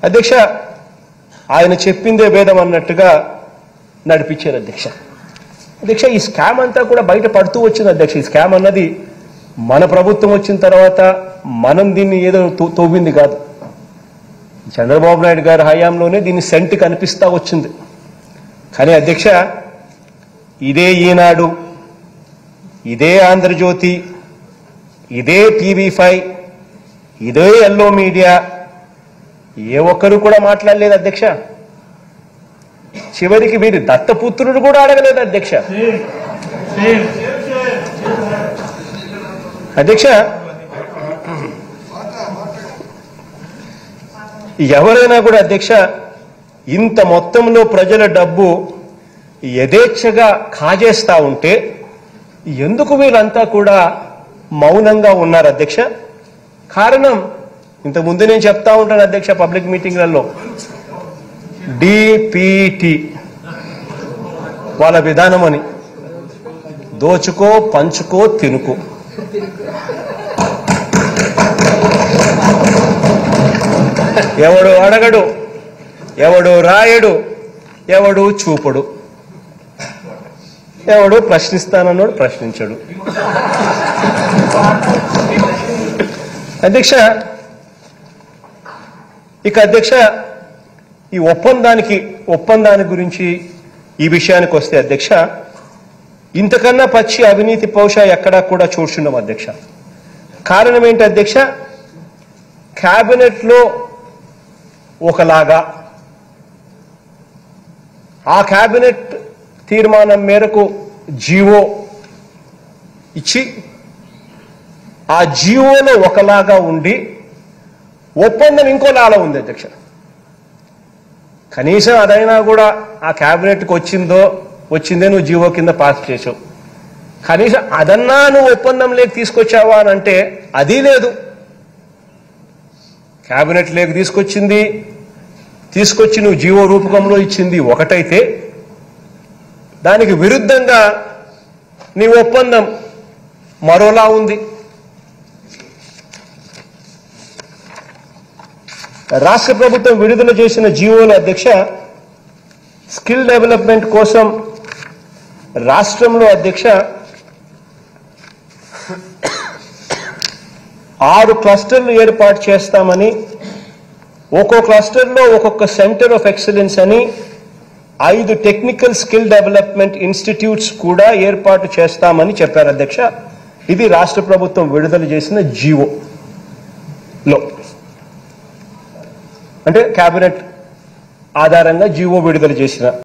అధ్యక్ష ఆయన చెప్పిందే వేదం అన్నట్టుగా నడిపించారు అధ్యక్ష అధ్యక్ష ఈ స్కామ్ అంతా కూడా బయట పడుతూ వచ్చింది అధ్యక్ష ఈ స్కామ్ అన్నది మన ప్రభుత్వం వచ్చిన తర్వాత మనం దీన్ని ఏదో తొ- తవ్వింది కాదు చంద్రబాబు నాయుడు గారి హయాంలోనే దీని సెంట్ కనిపిస్తా వచ్చింది కానీ అధ్యక్ష ఇదే ఈనాడు ఇదే ఆంధ్రజ్యోతి ఇదే టీవీ ఫైవ్ ఇదే ఎల్లో మీడియా ఏ ఒక్కరు కూడా మాట్లాడలేదు అధ్యక్ష చివరికి వీరి దత్తపుత్రుడు కూడా అడగలేదు అధ్యక్ష అధ్యక్ష ఎవరైనా కూడా అధ్యక్ష ఇంత మొత్తంలో ప్రజల డబ్బు యథేచ్ఛగా కాజేస్తా ఉంటే ఎందుకు వీళ్ళంతా కూడా మౌనంగా ఉన్నారు అధ్యక్ష కారణం ఇంత ముందు నేను చెప్తా ఉంటాను అధ్యక్ష పబ్లిక్ మీటింగ్లలో డిపిటి వాళ్ళ విధానం అని దోచుకో పంచుకో తినుకో ఎవడు అడగడు ఎవడు రాయడు ఎవడు చూపడు ఎవడు ప్రశ్నిస్తానన్నాడు ప్రశ్నించడు అధ్యక్ష ఇక అధ్యక్ష ఈ ఒప్పందానికి ఒప్పందాని గురించి ఈ విషయానికి వస్తే అధ్యక్ష ఇంతకన్నా పచ్చి అవినీతి పౌష ఎక్కడా కూడా చూస్తున్నాం అధ్యక్ష కారణం ఏంటి అధ్యక్ష క్యాబినెట్లో ఒకలాగా ఆ క్యాబినెట్ తీర్మానం మేరకు జీవో ఇచ్చి ఆ జీవోలో ఒకలాగా ఉండి ఒప్పందం ఇంకోలాగా ఉంది అధ్యక్ష కనీసం అదైనా కూడా ఆ క్యాబినెట్కి వచ్చిందో వచ్చిందే నువ్వు జీవో కింద పాస్ చేసావు కనీసం అదన్నా నువ్వు ఒప్పందం లేక తీసుకొచ్చావా అని అంటే అది లేదు క్యాబినెట్ లేక తీసుకొచ్చింది తీసుకొచ్చి నువ్వు జీవో రూపకంలో ఇచ్చింది ఒకటైతే దానికి విరుద్ధంగా నీ ఒప్పందం మరోలా ఉంది రాష్ట్ర ప్రభుత్వం విడుదల చేసిన జీవోల అధ్యక్ష స్కిల్ డెవలప్మెంట్ కోసం రాష్ట్రంలో అధ్యక్ష ఆరు క్లస్టర్లు ఏర్పాటు చేస్తామని ఒక్కో క్లస్టర్లో ఒక్కొక్క సెంటర్ ఆఫ్ ఎక్సలెన్స్ అని ఐదు టెక్నికల్ స్కిల్ డెవలప్మెంట్ ఇన్స్టిట్యూట్స్ కూడా ఏర్పాటు చేస్తామని చెప్పారు అధ్యక్ష ఇది రాష్ట్ర ప్రభుత్వం విడుదల చేసిన జీవో లో అంటే కేబినెట్ ఆధారంగా జీవో విడుదల చేసిన